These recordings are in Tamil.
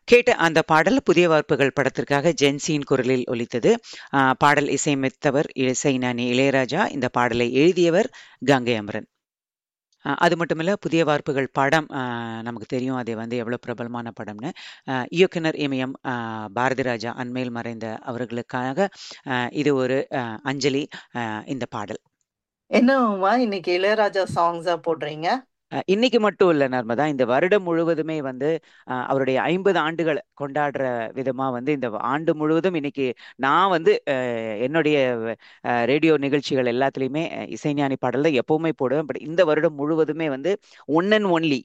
கேட்ட அந்த பாடல் புதிய வார்ப்புகள் படத்திற்காக ஜென்சியின் குரலில் ஒலித்தது ஆ, பாடல் இசையமைத்தவர் இசைஞானி இளையராஜா இந்த பாடலை எழுதியவர் கங்கை அமரன் ஆ, அது மட்டும் இல்ல புதிய வார்ப்புகள் படம் ஆ, நமக்கு தெரியும் அது வந்து எவ்வளவு பிரபலமான படம்னு ஆ, இயக்குனர் இமயம் ஆ, பாரதி ராஜா அண்மையில் மறைந்த அவர்களுக்காக ஆ, இது ஒரு ஆ, அஞ்சலி ஆ, இந்த பாடல் என்னம்மா இன்னைக்கு இளையராஜா சாங்ஸா போடுறீங்க அ, இன்னைக்கு மட்டும் இல்ல நர்மதா இந்த வருடம் முழுவதுமே வந்து அ, அவருடைய ஐம்பது ஆண்டுகள் கொண்டாடுற விதமா வந்து இந்த ஆண்டு முழுவதும் இன்னைக்கு நான் வந்து அ, என்னுடைய அ, ரேடியோ நிகழ்ச்சிகள் எல்லாத்துலேயுமே அ, இசைஞானி பாடல் தான் எப்பவுமே போடுவேன் பட் இந்த வருடம் முழுவதுமே வந்து ஒன் அண்ட் ஒன்லி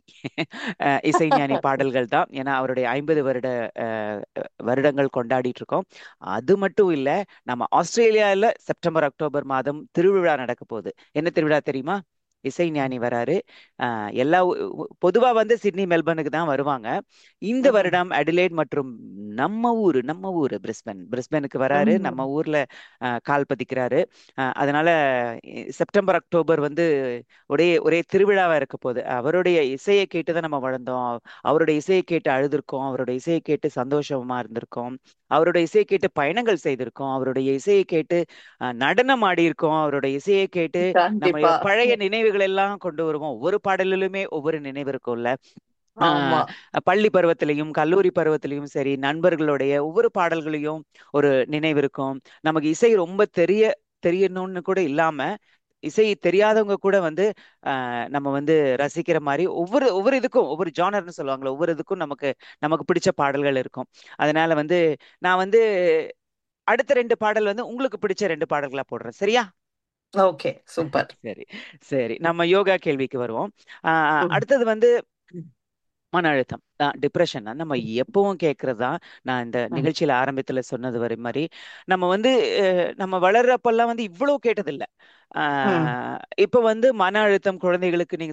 இசைஞானி பாடல்கள் தான் ஏன்னா அவருடைய ஐம்பது வருட அ, வருடங்கள் கொண்டாடிட்டு இருக்கோம் அது மட்டும் இல்ல நம்ம ஆஸ்திரேலியாவில் செப்டம்பர் அக்டோபர் மாதம் திருவிழா நடக்க போகுது என்ன திருவிழா தெரியுமா இசைஞானி வராரு அஹ் எல்லா பொதுவா வந்து சிட்னி மெல்பர்னுக்கு தான் வருவாங்க இந்த ம், வருடம் அடிலேட் மற்றும் நம்ம ஊரு நம்ம ஊரு பிரிஸ்பன் பிரிஸ்பனுக்கு வராரு ம். நம்ம ஊர்ல அஹ், கால் பதிக்கிறாரு அஹ், அதனால இ- செப்டம்பர் அக்டோபர் வந்து ஒரே ஒரே திருவிழாவா இருக்க போகுது அவருடைய இசையை கேட்டு தான் நம்ம வளர்ந்தோம் அவருடைய இசையை கேட்டு அழுதுருக்கோம் அவருடைய இசையை கேட்டு சந்தோஷமா இருந்திருக்கோம் அவருடைய இசையை கேட்டு பயணங்கள் செய்திருக்கோம் அவருடைய இசையை கேட்டு அஹ், நடனம் ஆடி இருக்கோம் அவருடைய இசையை கேட்டு நம்ம கண்டிப்பா பழைய நினைவுகள் எல்லாம் கொண்டு வருவோம் ஒவ்வொரு பாடலிலுமே ஒவ்வொரு நினைவு இருக்கும்ல ஆமா ஆஹ் பள்ளி பருவத்திலையும் கல்லூரி பருவத்திலையும் சரி நண்பர்களுடைய ஒவ்வொரு பாடல்களையும் ஒரு நினைவு இருக்கும் நமக்கு இசை ரொம்ப தெரிய தெரியணும்னு கூட இல்லாம இசை தெரியாதவங்க கூட வந்து ஆஹ் நம்ம வந்து ரசிக்கிற மாதிரி ஒவ்வொரு ஒவ்வொரு இதுக்கும் ஒவ்வொரு ஜானர்னு சொல்லுவாங்களே ஒவ்வொரு இதுக்கும் நமக்கு நமக்கு பிடிச்ச பாடல்கள் இருக்கும் அதனால வந்து நான் வந்து அடுத்த ரெண்டு பாடல் வந்து உங்களுக்கு பிடிச்ச ரெண்டு பாடல்களா போடுறேன் சரியா ஓகே சூப்பர் சரி சரி நம்ம யோகா கேள்விக்கு வருவோம் ஆஹ் ம், அடுத்தது வந்து மன அழுத்தம் டிப்ரெஷன் நம்ம எப்பவும் கேட்கறது தான் நான் இந்த ம், நிகழ்ச்சியில ஆரம்பத்துல சொன்னது வரை மாதிரி நம்ம வந்து அஹ், நம்ம வளர்றப்பெல்லாம் வந்து இவ்வளவு கேட்டதில்ல ம். ஆஹ் இப்ப வந்து மன அழுத்தம் குழந்தைகளுக்கு நீங்க